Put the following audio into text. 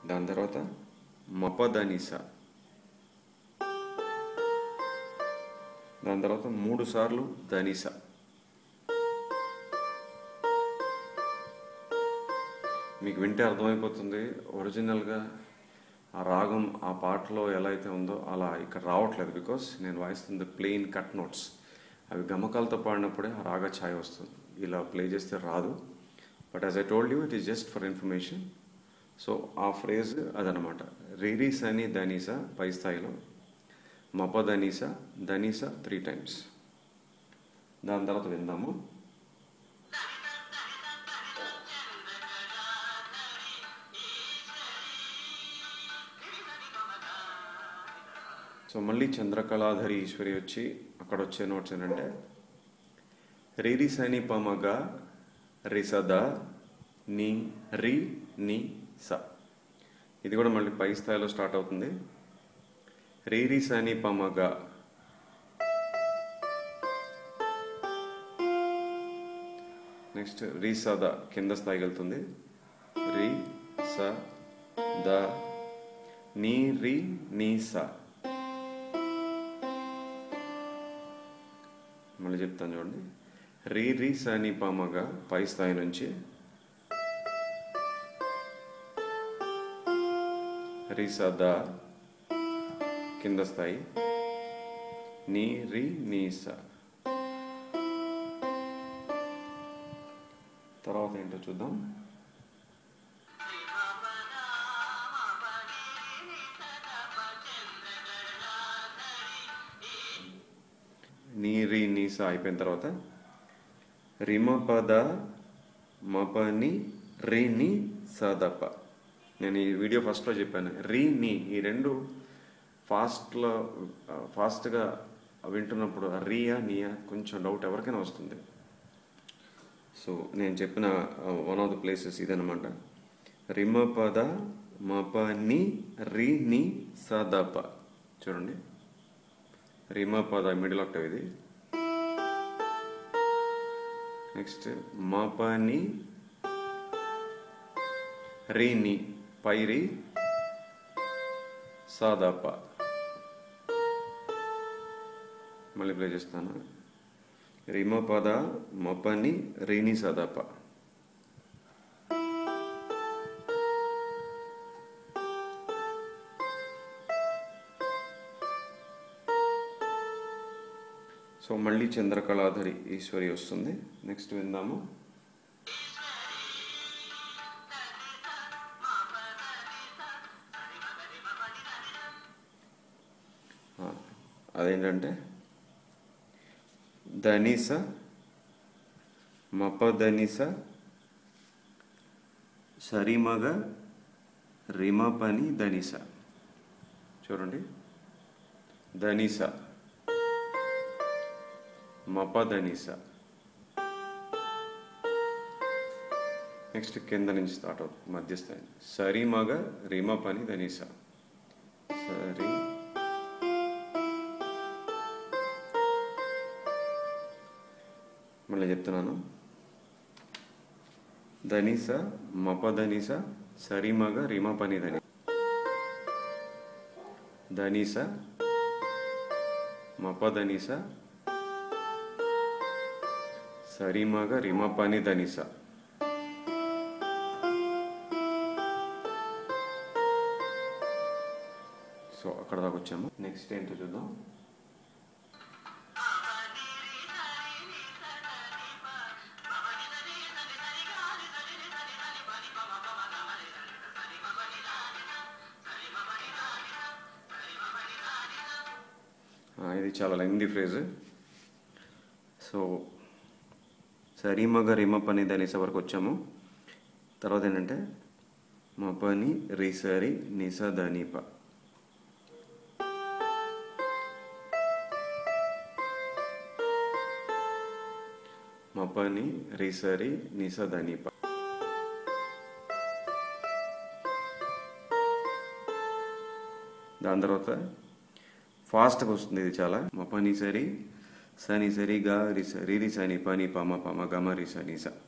దాని తర్వాత మపదనిస దాని తర్వాత మూడు సార్లు ధనిస మీకు వింటే అర్థమైపోతుంది ఒరిజినల్గా ఆ రాగం ఆ పాటలో ఎలా అయితే ఉందో అలా ఇక్కడ రావట్లేదు బికాస్ నేను వాయిస్తుంది ప్లెయిన్ కట్ నోట్స్ అవి గమకాలతో పాడినప్పుడే ఆ రాగ ఛాయ వస్తుంది ఇలా ప్లే చేస్తే రాదు but as I told you it is just for information so ఆ ఫ్రేజ్ అదనమాట రీరీస్ అని ధనీస పై స్థాయిలో మప ధనీస ధనీస త్రీ టైమ్స్ దాని తర్వాత విందాము సో మళ్ళీ చంద్రకళాధరి ఈశ్వరి వచ్చి అక్కడ వచ్చే నోట్స్ ఏంటంటే రిరి సని పమగ రిసద ని రి ని స ఇది కూడా మళ్ళీ పై స్థాయిలో స్టార్ట్ అవుతుంది రిరి సని పమగ నెక్స్ట్ రి సద కింద స్థాయికి వెళ్తుంది రి స ద నీ రి నీ స మళ్ళీ చెప్తాను చూడండి రీ రీ సని పమగా పై స్థాయి నుంచి రి సద కింద స్థాయి నీ రి నీ స తర్వాత ఏంటో చూద్దాం నీ రి నీ స అయిపోయిన తర్వాత రిమ పద మపని రి ని సదప నేను ఈ వీడియో ఫస్ట్లో చెప్పాను రి ని ఈ రెండు ఫాస్ట్లో ఫాస్ట్గా వింటున్నప్పుడు ఆ రియా నియా కొంచెం డౌట్ ఎవరికైనా వస్తుంది సో నేను చెప్పిన వన్ ఆఫ్ ద ప్లేసెస్ ఇదనమాట రిమ పద మపని రి ని సదప చూడండి రిమ పద మిడిల్ ఆక్టవ్ ఇది నెక్స్ట్ మపని రీని పైరి సాదాప మళ్ళీ ప్లే చేస్తాను రిమ పద మపని రీని సదాప సో మళ్ళీ చంద్రకళాధరి ఈశ్వరి వస్తుంది నెక్స్ట్ విందాము ఆ, అదేంటంటే ధనిస మప ధనిస సరిమగ రిమ పని ధనిస చూడండి ధనిస మపదనిస నెక్స్ట్ కింద నుంచి స్టార్ట్ అవుతుంది మధ్యస్థాయి సరి మగ రిమ పని ధనిస సరి మళ్ళీ చెప్తున్నాను ధనిస మపధనిస సరి మగ రిమ పని ధని ధనిస మపధనిస సరిమగ రిమ పని ధనిస సో అక్కడ దాకా వచ్చాము నెక్స్ట్ ఏంటో చూద్దాం ఆ, ఇది చాలా లెంగ్ది ఫ్రేజ్ సో సరిమగ రిమ పని ధనిస వరకు వచ్చాము తర్వాత ఏంటంటే మా పని రిసరి నిస ధనిప మా పని రిసరి నిస ధనిప దాని తర్వాత ఫాస్ట్గా వస్తుంది ఇది చాలా మా పని సరి సని సరి గా రిస రిరి సని పని పమ పమ గమ రిస నిస